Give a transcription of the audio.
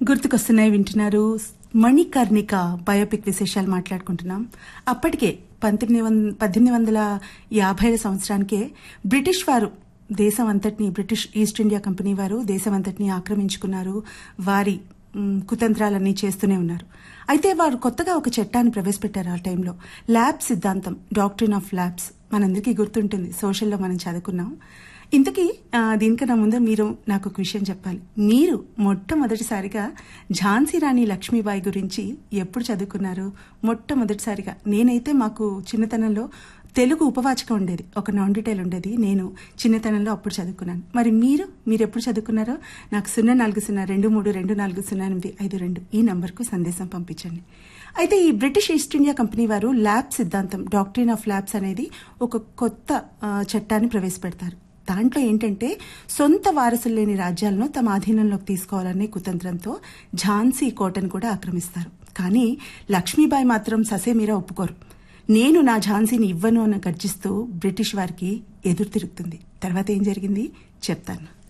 గుర్తుకొస్తున్నాయి వింటున్నారు మణికర్ణిక బయోపిక్ విశేషాలు మాట్లాడుకుంటున్నాం అప్పటికే పంతొమ్మిది వంద పద్దెనిమిది వందల యాభై సంవత్సరానికే బ్రిటిష్ వారు దేశం అంతటిని బ్రిటిష్ ఈస్ట్ ఇండియా కంపెనీ వారు దేశం అంతటిని ఆక్రమించుకున్నారు వారి మ్, కుతంత్రాలన్నీ చేస్తూనే ఉన్నారు అయితే వారు కొత్తగా ఒక చట్టాన్ని ప్రవేశపెట్టారు ఆ టైంలో ల్యాబ్ సిద్ధాంతం డాక్టరీన్ ఆఫ్ ల్యాబ్స్ మనందరికీ గుర్తుంటుంది సోషల్లో మనం చదువుకున్నాం ఇంతకీ ఆ, దీనికన్నా ముందు మీరు నాకు ఒక విషయం చెప్పాలి మీరు మొట్టమొదటిసారిగా ఝాన్సీ రాణి లక్ష్మీబాయి గురించి ఎప్పుడు చదువుకున్నారు మొట్టమొదటిసారిగా నేనైతే మాకు చిన్నతనంలో తెలుగు ఉపవాచకం ఉండేది ఒక నాన్ డీటెయిల్ ఉండేది నేను చిన్నతనంలో అప్పుడు చదువుకున్నాను మరి మీరు మీరు ఎప్పుడు చదువుకున్నారో నాకు సున్నా నాలుగు సున్నా రెండు మూడు రెండు నాలుగు సున్నా ఎనిమిది ఐదు రెండు ఈ నంబర్కు సందేశం పంపించండి అయితే ఈ బ్రిటిష్ ఈస్ట్ ఇండియా కంపెనీ వారు ల్యాబ్ సిద్ధాంతం డాక్టరీన్ ఆఫ్ ల్యాబ్స్ అనేది ఒక కొత్త ఆ, చట్టాన్ని ప్రవేశపెడతారు దాంట్లో ఏంటంటే సొంత వారసులు లేని రాజ్యాలను తమ ఆధీనంలోకి తీసుకోవాలనే కుతంత్రంతో ఝాన్సీ కోటను కూడా ఆక్రమిస్తారు కానీ లక్ష్మీబాయి మాత్రం ససేమీరా ఒప్పుకోరు నేను నా ఝాన్సీని ఇవ్వను అని గర్జిస్తూ బ్రిటిష్ వారికి ఎదురు తిరుగుతుంది తర్వాత ఏం జరిగింది చెప్తాను